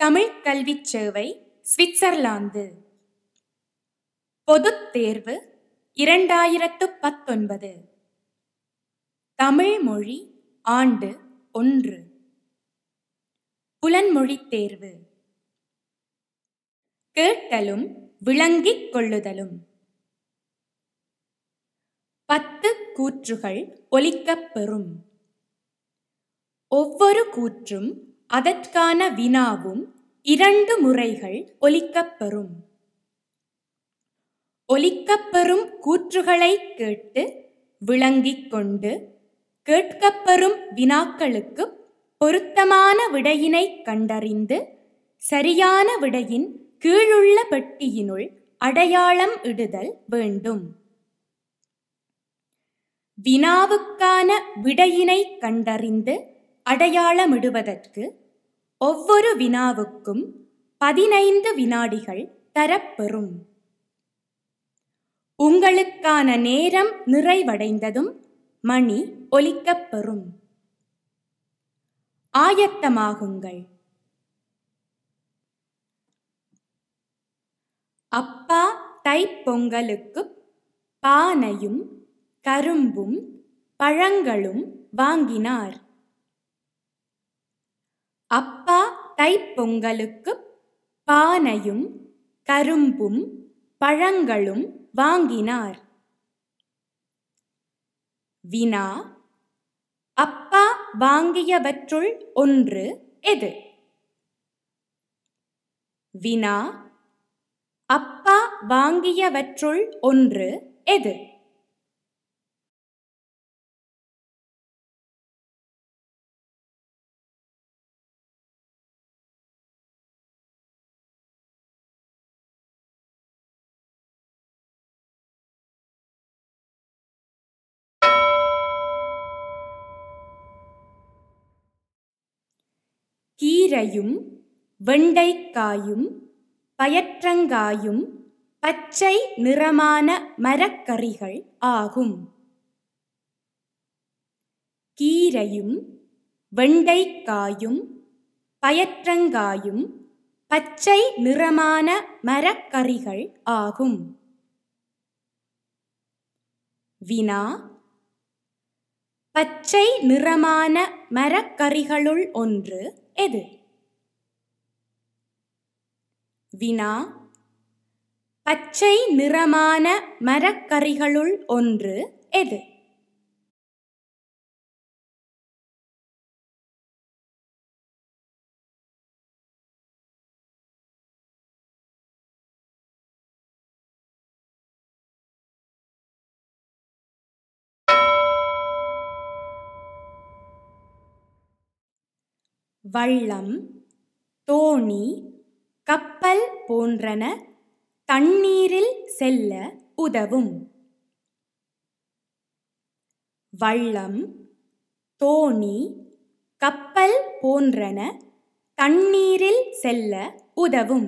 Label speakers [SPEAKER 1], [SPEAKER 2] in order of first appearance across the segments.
[SPEAKER 1] தமிழ்க் கல்விச் சேவை சுவிட்சர்லாந்து பொதுத் தேர்வு இரண்டாயிரத்து பத்தொன்பது தமிழ் மொழி ஆண்டு ஒன்று புலன்மொழித் தேர்வு கேட்டலும் விளங்கிக் கொள்ளுதலும் பத்து கூற்றுகள் ஒலிக்கப் பெறும் ஒவ்வொரு கூற்றும் அதற்கான வினாவும் இரண்டு முறைகள் ஒலிக்கப் பெறும் ஒலிக்கப் பெறும் கூற்றுகளைக் கேட்டு விளங்கிக் கொண்டு கேட்கப்பெறும் வினாக்களுக்கு பொருத்தமான விடையினைக் கண்டறிந்து சரியான விடையின் கீழுள்ள பெட்டியினுள் அடையாளம் இடுதல் வேண்டும் வினாவுக்கான விடையினைக் கண்டறிந்து அடையாளமிடுவதற்கு ஒவ்வொரு வினாவுக்கும் பதினைந்து வினாடிகள் தரப்பெறும் உங்களுக்கான நேரம் நிறைவடைந்ததும் மணி ஒலிக்கப் பெறும் ஆயத்தமாகுங்கள் அப்பா தைப்பொங்கலுக்குப் பானையும் கரும்பும் பழங்களும் வாங்கினார் அப்பா தைப்பொங்கலுக்குப் பானையும் கரும்பும் பழங்களும் வாங்கினார் வினா அப்பா வாங்கியவற்றுள் ஒன்று எது வினா அப்பா வாங்கியவற்றுள் ஒன்று எது கீரையும் வெண்டைக்காயும் பயற்றங்காயும் பச்சை நிறமான மரக்கறிகள் ஆகும் கீரையும் வெண்டைக்காயும் பயற்றங்காயும் பச்சை நிறமான மரக்கறிகள் ஆகும் வினா பச்சை நிறமான மரக்கறிகளுள் ஒன்று எது வினா பச்சை நிறமான மரக்கறிகளுள் ஒன்று எது வள்ளம் தோணி கப்பல் போன்றன தண்ணீரில் செல்ல உதவும் வள்ளம் தோணி கப்பல் போன்றன தண்ணீரில் செல்ல உதவும்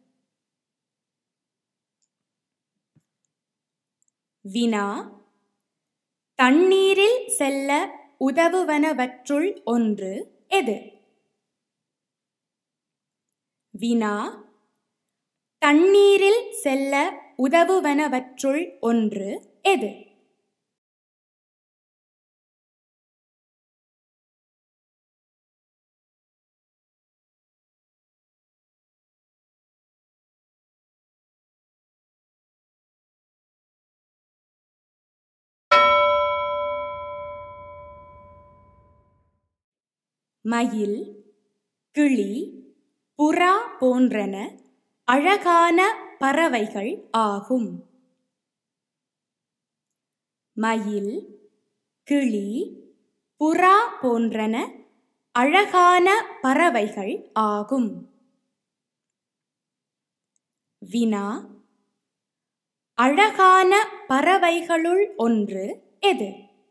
[SPEAKER 1] வினா தண்ணீரில் செல்ல உதவுவனவற்றுள் ஒன்று எது வினா தண்ணீரில் செல்ல உதவுவனவற்றுள் ஒன்று எது மயில் கிளி புறா போன்றன அழகான பறவைகள் ஆகும் மயில் கிளி புறா போன்றன அழகான பறவைகள் ஆகும் வினா அழகான பறவைகளுள் ஒன்று எது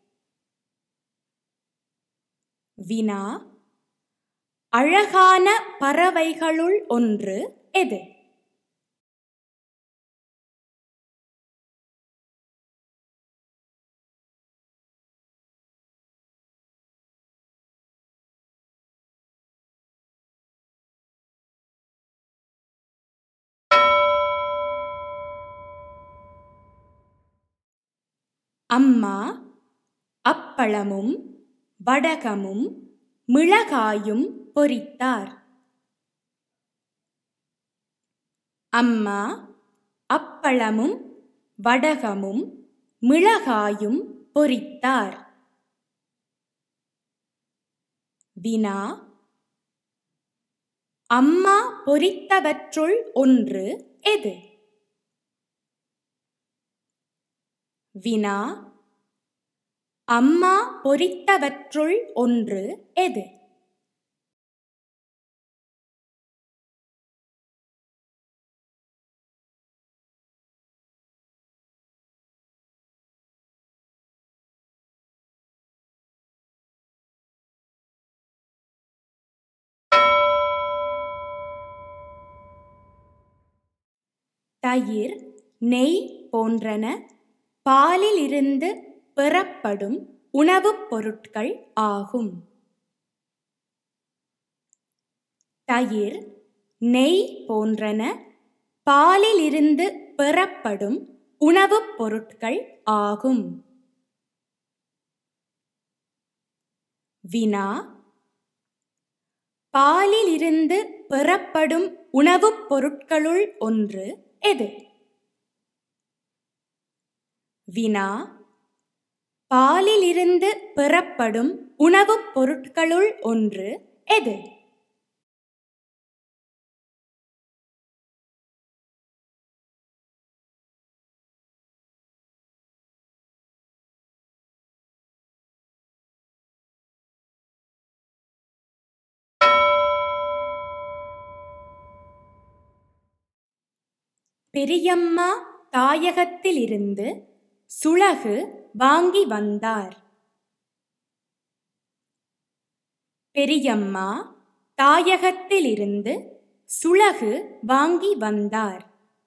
[SPEAKER 1] வினா அழகான பறவைகளுள் ஒன்று எது அம்மா அப்பளமும் வடகமும் மிளகாயும் பொரித்தார் அம்மா அப்பளமும் வடகமும் மிளகாயும் பொரித்தார் வினா அம்மா பொரித்தவற்றுள் ஒன்று எது வினா அம்மா பொரித்தவற்றுள் ஒன்று எது தயிர் நெய் போன்றன பாலிலிருந்து பெறப்படும் உணவுப் பொருட்கள் ஆகும் தயிர் நெய் போன்றன பாலிலிருந்து பெறப்படும் உணவுப் பொருட்கள் ஆகும் வினா பாலிலிருந்து பெறப்படும் உணவுப் பொருட்களுள் ஒன்று எது வினா பாலிலிருந்து பெறப்படும் உணவுப் பொருட்களுள் ஒன்று எது பெரியம்மா தாயகத்திலிருந்து சுளகு வாங்கி வந்தார் பெரியம்மா தாயகத்திலிருந்து சுளகு வாங்கி வந்தார்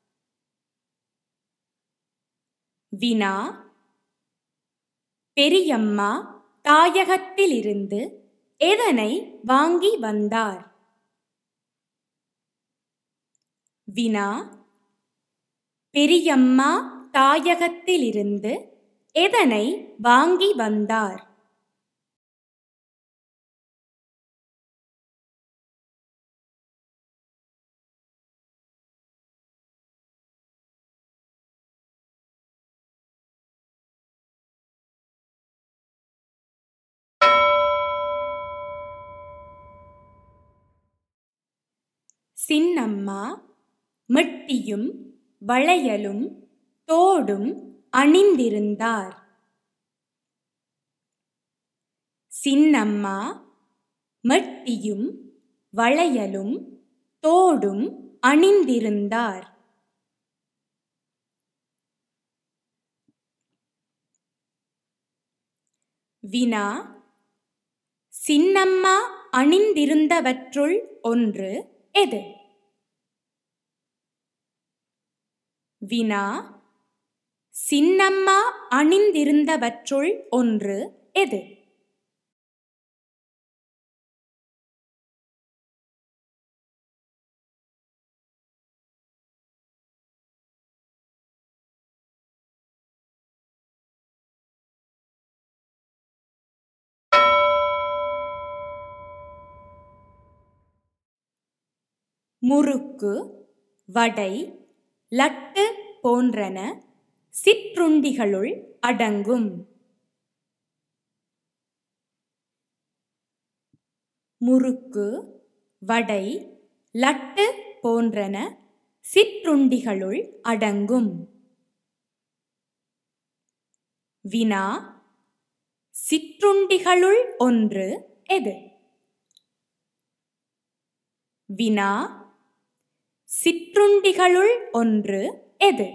[SPEAKER 1] வினா பெரியம்மா தாயகத்திலிருந்து எதனை வாங்கி வந்தார் வினா பெரியம்மா தாயகத்திலிருந்து எதனை வாங்கி வந்தார் சின்னம்மா மெட்டியும் வளையலும் தோடும் அணிந்திருந்தார் சின்னம்மா மெட்டியும் வளையலும் தோடும் அணிந்திருந்தார் வினா சின்னம்மா அணிந்திருந்தவற்றுள் ஒன்று எது வினா சின்னம்மா அணிந்திருந்தவற்றுள் ஒன்று எது முறுக்கு வடை லட்டு போன்றன சிற்றுண்டிகளுள் அடங்கும் முறுக்கு வடை லட்டு போன்றன சிற்றுண்டிகளுள் அடங்கும் வினா சிற்றுண்டிகளுள் ஒன்று எது வினா சிற்றுண்டிகளுள் ஒன்று எது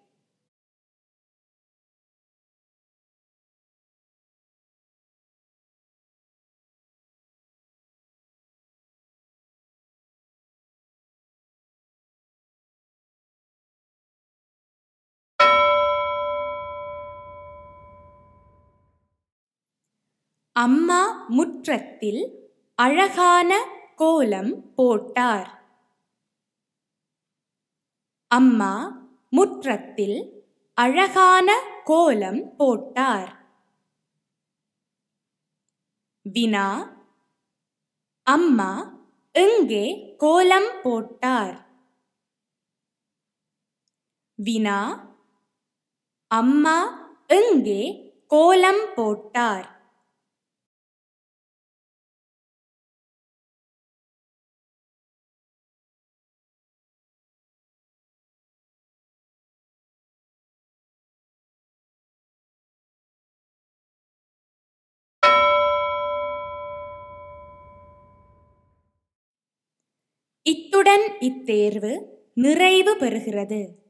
[SPEAKER 1] அம்மா முற்றத்தில் அழகான கோலம் போட்டார் அம்மா முற்றத்தில் அழகான கோலம் போட்டார் வினா அம்மா எங்கே கோலம் போட்டார் வினா அம்மா எங்கே கோலம் போட்டார் இத்துடன் இத்தேர்வு நிறைவு பெறுகிறது